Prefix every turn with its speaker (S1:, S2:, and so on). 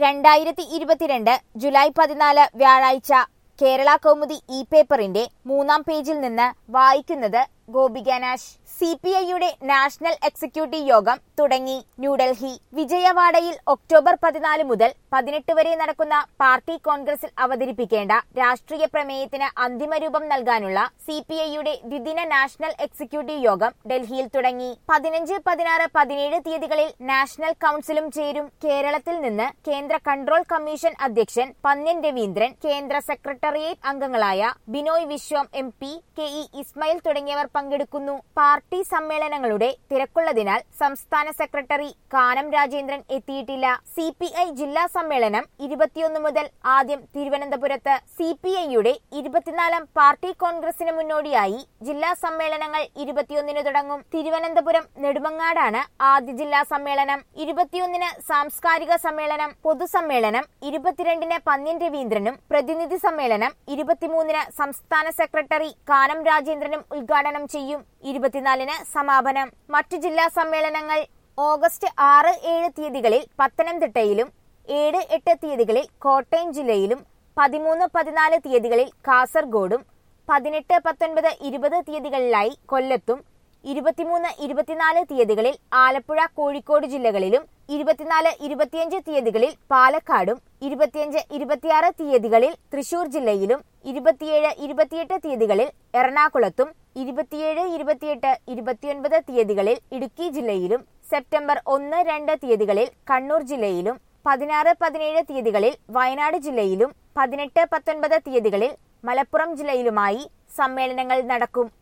S1: രണ്ടായിരത്തി ഇരുപത്തിരണ്ട് ജൂലൈ പതിനാല് വ്യാഴാഴ്ച കേരള കൗമുദി ഇ പേപ്പറിന്റെ മൂന്നാം പേജിൽ നിന്ന് വായിക്കുന്നത് ഗോപിക നാഷ് സി പി ഐയുടെ നാഷണൽ എക്സിക്യൂട്ടീവ് യോഗം തുടങ്ങി ന്യൂഡൽഹി വിജയവാഡയിൽ ഒക്ടോബർ പതിനാല് മുതൽ പതിനെട്ട് വരെ നടക്കുന്ന പാർട്ടി കോൺഗ്രസിൽ അവതരിപ്പിക്കേണ്ട രാഷ്ട്രീയ പ്രമേയത്തിന് അന്തിമരൂപം നൽകാനുള്ള സി പി ഐയുടെ ദ്വിദിന നാഷണൽ എക്സിക്യൂട്ടീവ് യോഗം ഡൽഹിയിൽ തുടങ്ങി പതിനഞ്ച് പതിനാറ് പതിനേഴ് തീയതികളിൽ നാഷണൽ കൌൺസിലും ചേരും കേരളത്തിൽ നിന്ന് കേന്ദ്ര കൺട്രോൾ കമ്മീഷൻ അധ്യക്ഷൻ പന്ന്യൻ രവീന്ദ്രൻ കേന്ദ്ര സെക്രട്ടേറിയറ്റ് അംഗങ്ങളായ Binoy Viswam M P K E Ismail തുടങ്ങിയവർ പങ്കെടുക്കുന്നു പാർട്ടി സമ്മേളനങ്ങളുടെ തിരക്കുള്ളതിനാൽ സംസ്ഥാന സെക്രട്ടറി കാനം രാജേന്ദ്രൻ എത്തിയിട്ടില്ല സി പി ഐ ജില്ലാ സമ്മേളനം ഇരുപത്തിയൊന്ന് മുതൽ ആദ്യം തിരുവനന്തപുരത്ത് സി പി ഐയുടെ ഇരുപത്തിനാലാം പാർട്ടി കോൺഗ്രസിന് മുന്നോടിയായി ജില്ലാ സമ്മേളനങ്ങൾ ഇരുപത്തിയൊന്നിന് തുടങ്ങും തിരുവനന്തപുരം നെടുമങ്ങാടാണ് ആദ്യ ജില്ലാ സമ്മേളനം ഇരുപത്തിയൊന്നിന് സാംസ്കാരിക സമ്മേളനം പൊതുസമ്മേളനം ഇരുപത്തിരണ്ടിന് പന്ന്യൻ രവീന്ദ്രനും പ്രതിനിധി സമ്മേളനം ഇരുപത്തിമൂന്നിന് സംസ്ഥാന സെക്രട്ടറി കാനം രാജേന്ദ്രനും ഉദ്ഘാടനം ചെയ്യും ഇരുപത്തിനാലിന് സമാപനം മറ്റു ജില്ലാ സമ്മേളനങ്ങൾ ഓഗസ്റ്റ് ആറ് ഏഴ് തീയതികളിൽ പത്തനംതിട്ടയിലും ഏഴ് എട്ട് തീയതികളിൽ കോട്ടയം ജില്ലയിലും പതിമൂന്ന് പതിനാല് തീയതികളിൽ കാസർഗോഡും പതിനെട്ട് പത്തൊൻപത് ഇരുപത് തീയതികളിലായി കൊല്ലത്തും ഇരുപത്തിമൂന്ന് ഇരുപത്തിനാല് തീയതികളിൽ ആലപ്പുഴ കോഴിക്കോട് ജില്ലകളിലും ഇരുപത്തിനാല് ഇരുപത്തിയഞ്ച് തീയതികളിൽ പാലക്കാടും ഇരുപത്തിയഞ്ച് ഇരുപത്തിയാറ് തീയതികളിൽ തൃശൂർ ജില്ലയിലും ഇരുപത്തിയേഴ് ഇരുപത്തിയെട്ട് തീയതികളിൽ എറണാകുളത്തും ഇരുപത്തിയേഴ് ഇരുപത്തിയെട്ട് ഇരുപത്തിയൊൻപത് തീയതികളിൽ ഇടുക്കി ജില്ലയിലും സെപ്റ്റംബർ ഒന്ന് രണ്ട് തീയതികളിൽ കണ്ണൂർ ജില്ലയിലും പതിനാറ് പതിനേഴ് തീയതികളിൽ വയനാട് ജില്ലയിലും പതിനെട്ട് പത്തൊൻപത് തീയതികളിൽ മലപ്പുറം ജില്ലയിലുമായി സമ്മേളനങ്ങൾ നടക്കും